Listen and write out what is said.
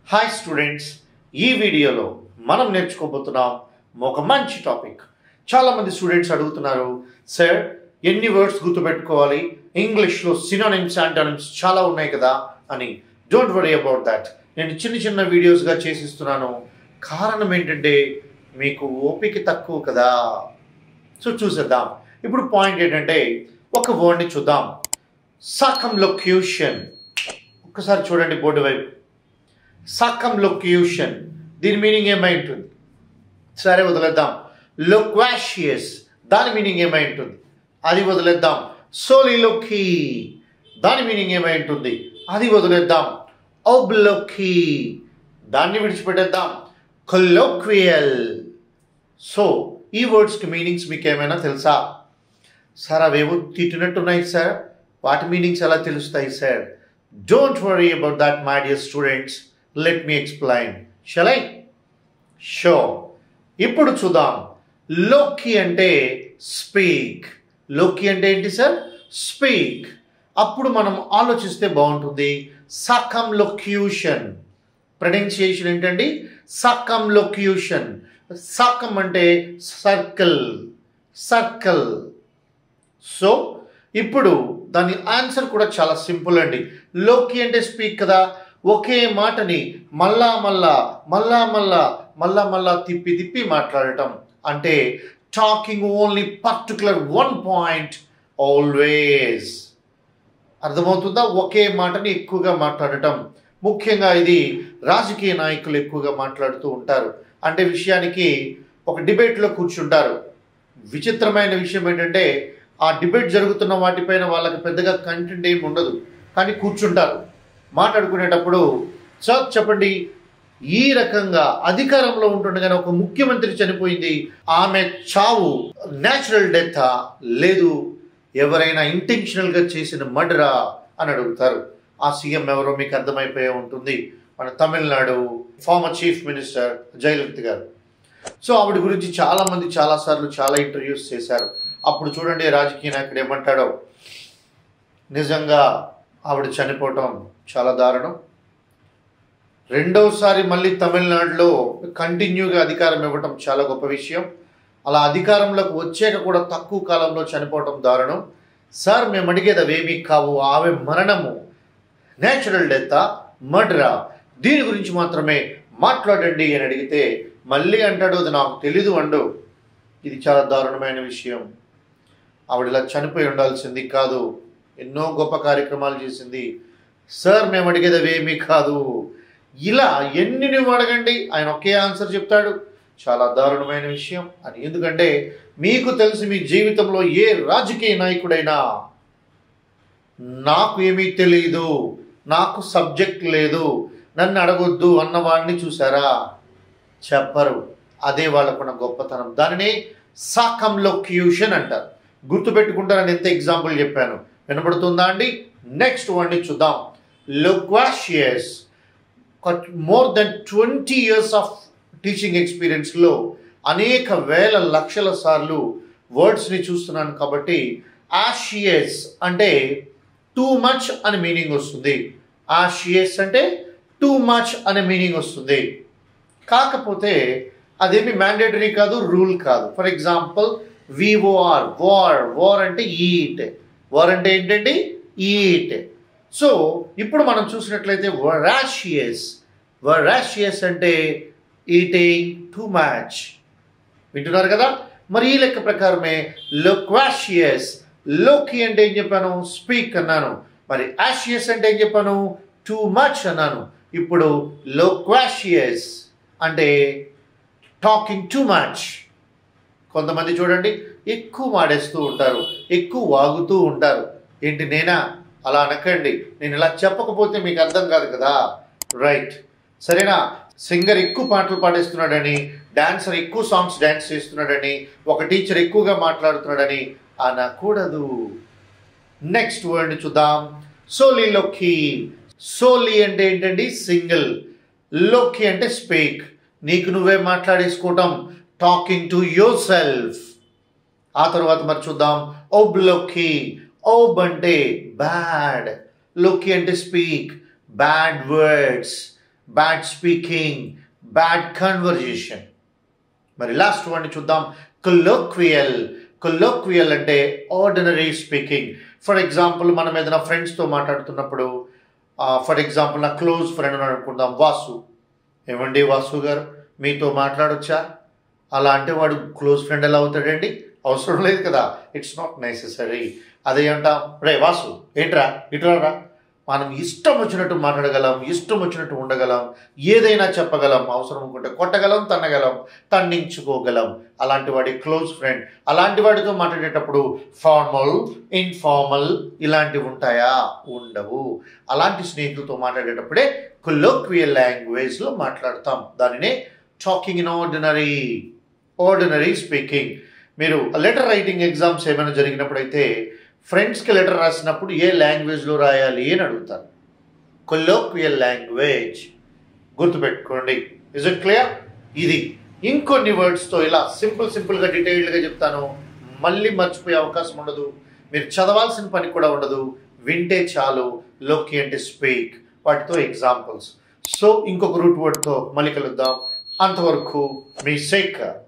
hi students ఈ వీడియోలో మనం నేర్చుకోబోతున్నాం ఒక మంచి టాపిక్ చాలామంది స్టూడెంట్స్ అడుగుతున్నారు సార్ ఎన్ని వర్డ్స్ గుర్తుపెట్టుకోవాలి ఇంగ్లీష్లో సినోనిమ్స్ యాంటోనిమ్స్ చాలా ఉన్నాయి కదా అని డోంట్ వరీ అబౌట్ దాట్ నేను చిన్న చిన్న వీడియోస్గా చేసిస్తున్నాను కారణం ఏంటంటే మీకు ఓపిక తక్కువ కదా సో చూసేద్దాం ఇప్పుడు పాయింట్ ఏంటంటే ఒక వర్డ్ని చూద్దాం సకంలొక్యూషన్ ఒక్కసారి చూడండి బోర్డు వైపు సకంలొక్యూషన్ దీని మీనింగ్ ఏమై ఉంటుంది సరే వదిలేద్దాం లొక్వాషియస్ దాని మీనింగ్ ఏమై ఉంటుంది అది వదిలేద్దాం సోలిలోకి దాని మీనింగ్ ఏమై ఉంటుంది అది వదిలేద్దాం ఒబ్లోకి దాన్ని విడిచిపెట్టేద్దాం కొలోక్వియల్ సో ఈ వర్డ్స్కి మీనింగ్స్ మీకు ఏమైనా తెలుసా సార్ అవేవో తిట్టినట్టున్నాయి సార్ వాటి మీనింగ్స్ ఎలా తెలుస్తాయి sir don't worry about that my dear students let me explain షలై షో ఇప్పుడు చూద్దాం లోకి అంటే స్పీక్ లోకి అంటే ఏంటి సార్ స్పీక్ అప్పుడు మనం ఆలోచిస్తే బాగుంటుంది సకం లొక్యూషన్ ప్రొనౌన్సియేషన్ ఏంటండి సకం లొక్యూషన్ సకం అంటే సర్కిల్ సర్కిల్ సో ఇప్పుడు దాని ఆన్సర్ కూడా చాలా సింపుల్ అండి లోకి అంటే స్పీక్ కదా ఒకే మాటని మళ్ళా మళ్ళా మళ్ళా మళ్ళా మళ్ళా మళ్ళా తిప్పి తిప్పి మాట్లాడటం అంటే talking only particular one point always అర్థమవుతుందా ఒకే మాటని ఎక్కువగా మాట్లాడటం ముఖ్యంగా ఇది రాజకీయ నాయకులు ఎక్కువగా మాట్లాడుతూ ఉంటారు అంటే విషయానికి ఒక డిబేట్లో కూర్చుంటారు విచిత్రమైన విషయం ఏంటంటే ఆ డిబేట్ జరుగుతున్న వాటిపైన వాళ్ళకి పెద్దగా కంటెంట్ ఏమి ఉండదు కానీ కూర్చుంటారు మాట్లాడుకునేటప్పుడు సార్ చెప్పండి ఈ రకంగా అధికారంలో ఉంటుండగానే ఒక ముఖ్యమంత్రి చనిపోయింది ఆమె చావు న్యాచురల్ డెత్ లేదు ఎవరైనా ఇంటెన్షనల్గా చేసిన మర్డరా అని అడుగుతారు ఆ సీఎం ఎవరో మీకు అర్థమైపోయే ఉంటుంది మన Tamil Nadu former chief minister Jayalalitha garu so ఆవిడ గురించి చాలా మంది చాలా సార్లు చాలా ఇంటర్వ్యూస్ చేశారు అప్పుడు చూడండి రాజకీయ నాయకుడు ఏమంటాడో నిజంగా ఆవిడ చనిపోవటం చాలా దారుణం రెండవసారి మళ్ళీ తమిళనాడులో కంటిన్యూగా అధికారం ఇవ్వటం చాలా గొప్ప విషయం అలా అధికారంలోకి వచ్చాక కూడా తక్కువ కాలంలో చనిపోవటం దారుణం సార్ మేము అడిగేది అవేమీ కావు ఆమె మరణము నేచురల్ డెత్ మర్డరా దీని గురించి మాత్రమే మాట్లాడండి అని అడిగితే మళ్ళీ అంటాడు అది నాకు తెలీదు అండు ఇది చాలా దారుణమైన విషయం ఆవిడ ఇలా చనిపోయి ఉండాల్సింది కాదు ఎన్నో గొప్ప కార్యక్రమాలు చేసింది సార్ మేము అడిగేది అవేమీ కాదు ఇలా ఎన్ని నువ్వు అడగండి ఆయన ఒకే ఆన్సర్ చెప్తాడు చాలా దారుణమైన విషయం అని ఎందుకంటే మీకు తెలిసి మీ జీవితంలో ఏ రాజకీయ నాయకుడైనా నాకు ఏమీ తెలియదు నాకు సబ్జెక్ట్ లేదు నన్ను అడగొద్దు అన్నవాడిని చూసారా చెప్పరు అదే వాళ్ళకున్న గొప్పతనం దానిని సాకంలోక్యూషన్ అంటారు గుర్తుపెట్టుకుంటారని ఎంత ఎగ్జాంపుల్ చెప్పాను వినబడుతుందా అండి నెక్స్ట్ వర్డ్ని చూద్దాం loquacious more than twenty years of teaching ఎక్స్పీరియన్స్లో అనేక వేల లక్షల సార్లు వర్డ్స్ని చూస్తున్నాను కాబట్టి ఆషియస్ అంటే టూ మచ్ అని మీనింగ్ వస్తుంది ఆషియస్ అంటే టూ మచ్ అనే మీనింగ్ వస్తుంది కాకపోతే అదేమి మ్యాండేటరీ కాదు రూల్ కాదు for example V O R అంటే ఈట్ వార్ అంటే ఏంటండి ఈట్ సో ఇప్పుడు మనం చూసినట్లయితే వరాషియస్ వరాషియస్ అంటే ఈటింగ్ టూ మచ్ వింటున్నారు కదా మరి ఈ లెక్క ప్రకారమే లొక్వాషియస్ లోకి అంటే ఏం చెప్పాను స్పీక్ అన్నాను మరి ఆషియస్ అంటే ఏం చెప్పాను టూ మచ్ అన్నాను ఇప్పుడు లొక్వాషియస్ అంటే టాకింగ్ టూ మచ్ కొంతమంది చూడండి ఎక్కువ మాడేస్తూ ఉంటారు ఎక్కువ వాగుతూ ఉంటారు ఏంటి నేనా అలా అనకండి నేను ఇలా చెప్పకపోతే మీకు అర్థం కాదు కదా రైట్ సరేనా సింగర్ ఎక్కువ పాటలు పాడేస్తున్నాడని డాన్సర్ ఎక్కువ సాంగ్స్ డాన్స్ చేస్తున్నాడని ఒక టీచర్ ఎక్కువగా మాట్లాడుతున్నాడని అనకూడదు నెక్స్ట్ వర్డ్ చూద్దాం సోలీలోకి సోలీ అంటే ఏంటండి సింగిల్ లోకి అంటే స్పీక్ నీకు నువ్వే మాట్లాడేసుకోవటం టాకింగ్ టు యోర్ సెల్ఫ్ ఆ తర్వాత మరి చూద్దాం ఓబ్లోకి ఓబ్ అంటే బ్యాడ్ లోకి అంటే speak bad words bad speaking bad conversation మరి లాస్ట్ వాడిని చూద్దాం కొలోక్వియల్ కొలోక్వియల్ అంటే ఆర్డినరీ స్పీకింగ్ ఫర్ ఎగ్జాంపుల్ మనం ఏదైనా ఫ్రెండ్స్తో మాట్లాడుతున్నప్పుడు ఫర్ ఎగ్జాంపుల్ నా క్లోజ్ ఫ్రెండ్ అనుకుందాం వాసు ఏమండి వాసు గారు మీతో మాట్లాడొచ్చా అలా అంటే వాడు క్లోజ్ ఫ్రెండ్ ఎలా అవుతాడండి అవసరం లేదు కదా ఇట్స్ నాట్ నెసెసరీ అదే అంటాం రే వాసు ఏంట్రా ఇటురా మనం ఇష్టం వచ్చినట్టు మాట్లాడగలం ఇష్టం వచ్చినట్టు ఉండగలం ఏదైనా చెప్పగలం అవసరం అనుకుంటే కొట్టగలం తన్నగలం తన్నించుకోగలం అలాంటి వాడి క్లోజ్ ఫ్రెండ్ అలాంటి వాడితో మాట్లాడేటప్పుడు ఫార్మల్ ఇన్ఫార్మల్ ఇలాంటివి ఉంటాయా ఉండవు అలాంటి స్నేహితులతో మాట్లాడేటప్పుడే కొలోక్వియల్ లాంగ్వేజ్లో మాట్లాడతాం దానినే talking in ordinary ordinary speaking మీరు లెటర్ రైటింగ్ ఎగ్జామ్స్ ఏమైనా జరిగినప్పుడైతే ఫ్రెండ్స్కి లెటర్ రాసినప్పుడు ఏ లాంగ్వేజ్లో రాయాలి అని అడుగుతారు కొలోక్వియల్ లాంగ్వేజ్ గుర్తుపెట్టుకోండి ఇజ్ ఇట్ క్లియర్ ఇది ఇంకొన్ని వర్డ్స్తో ఇలా సింపుల్ సింపుల్గా డీటెయిల్డ్గా చెప్తాను మళ్ళీ మర్చిపోయే అవకాశం ఉండదు మీరు చదవాల్సిన పని కూడా ఉండదు వింటే చాలు లోకి అంటే స్పీక్ వాటితో ఎగ్జాంపుల్స్ సో ఇంకొక రూట్ వర్డ్తో మళ్ళీ కలుద్దాం అంతవరకు మీ శేఖర్